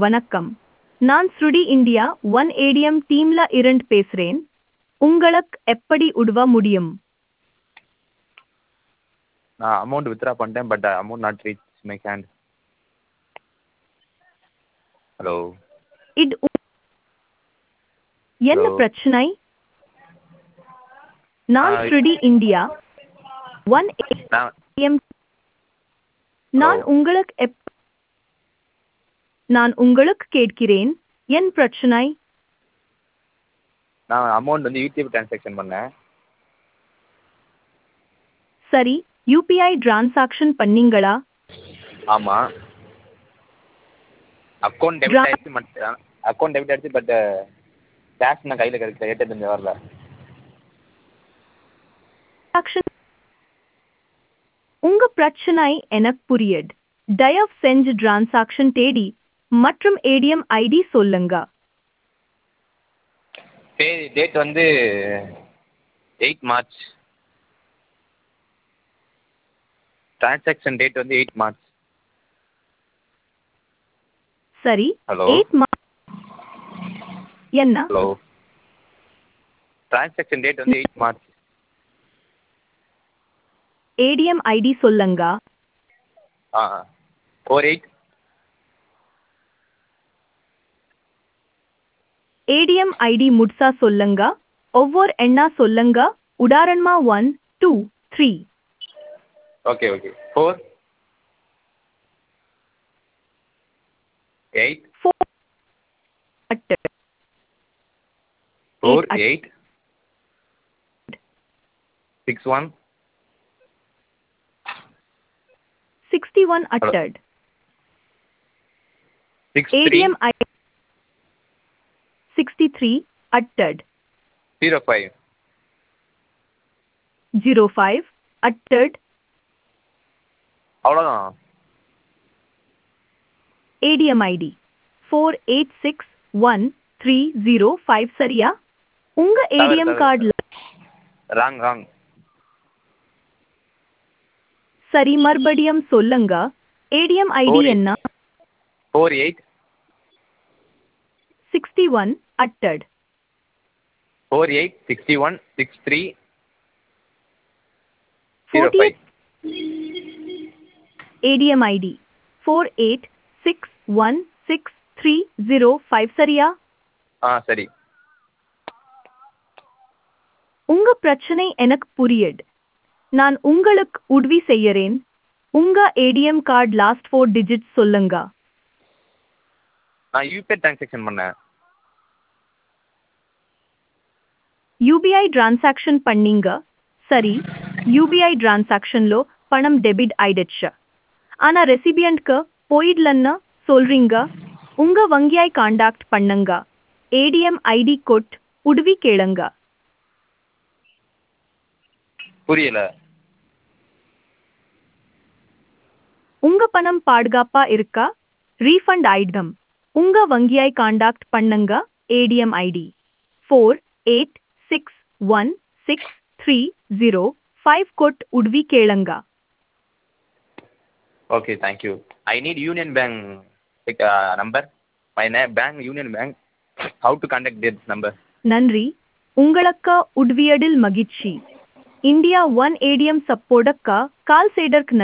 வணக்கம் நான் ஸ்ருடி இந்தியா ஒன் ஏடிஎம் டீம்ல இருந்து பேசுறேன் உங்களுக்கு எப்படி உதவ முடியும் நான் அமௌண்ட் வித்ட்ரா பண்ணிட்டேன் but amount not reach my hand hello இது உ- என்ன Hello. பிரச்சனை நான் ஆ, ஸ்ருடி இந்தியா ஒன் நான் ஏடிஎம் நான் Hello. உங்களுக்கு எப் நான் உங்களுக்கு கேட்கிறேன் என் பிரச்சனை நான் அமௌண்ட் வந்து யூடியூப் ட்ரான்சாக்ஷன் பண்ணேன் சரி யூபிஐ டிரான்சாக்ஷன் பண்ணீங்களா ஆமாம் அக்கௌண்ட் டெபிட் Dra- ஆயிடுச்சு பட் அக்கௌண்ட் டெபிட் ஆயிடுச்சு பட் கேஷ் நான் கையில் கிடைக்கல ஏடிஎம் வரல டிரான்சாக்ஷன் உங்க பிரச்சனை எனக்கு புரியுது தயவு செஞ்சு டிரான்சாக்ஷன் தேடி மற்றும் ஏடிஎம் ஐடி சொல்லுங்க சரி டேட் வந்து எயிட் மார்ச் ட்ரான்சாக்ஷன் டேட் வந்து எயிட் மார்ச் சரி Hello. எயிட் மா என்ன ஹலோ ட்ரான்சாக்ஷன் டேட் வந்து எயிட் மார்ச் ஏடிஎம் ஐடி சொல்லுங்க ஆ ஃபோர் எயிட் ஏடிஎம் ஐடி முட்சா சொல்லுங்க ஒவ்வொரு எண்ணா சொல்லுங்க உதாரணமா one two three okay okay four eight four அட்டு four Eight. Eight six one sixty one அட்டட் six three ATM I sixty three அட்டட் ஜீரோ ஃபைவ் ஜீரோ ஃபைவ் அட்டட் அவ்வளோதான் ATM ID four eight six one three zero five சரியா உங்க ATM தவறு. கார்டில் wrong wrong சரி மறுபடியும் சொல்லுங்க ஏடிஎம் ஐடி Four eight. என்ன ஃபோர் எயிட் சிக்ஸ்டி ஒன் அட்டட் four eight sixty one six three zero forty five ATM ID four eight six one six three zero five சரியா ஆ சரி உங்க பிரச்சனை எனக்கு புரியுது நான் உங்களுக்கு உதவி செய்யறேன் உங்க ATM card last four digit சொல்லுங்க நான் யூபிஐ ட்ரான்சாக்ஷன் பண்ணேன் యూబీఐ ట్రాన్సాక్షన్ పన్నీంగ సరి యూబీఐ ట్రాన్సాక్షన్లో பணம் டெபிட் ஆயிடுச்சு ஆனா ரெசிபியன்ட்க்கு போயிடலன்னு சொல்றீங்க உங்க வங்கியாய் காண்டாக்ட் பண்ணுங்க ஏடிஎம் ஐடி கொட் உதவி கேளுங்க புரியல உங்க பணம் பாதுகாப்பா இருக்கா ரீஃபண்ட் ஆயிடும் உங்க வங்கியாய் காண்டாக்ட் பண்ணுங்க ATM ID four eight six one six three zero five கொட் உதவி கேளுங்க okay thank you I need union bank number my நே bank union bank how to contact this number நன்றி உங்களுக்கு உதவியதில் மகிழ்ச்சி இந்தியா ஒன் ஏடிஎம் சப்போர்டக்க கால் செய்தற்கு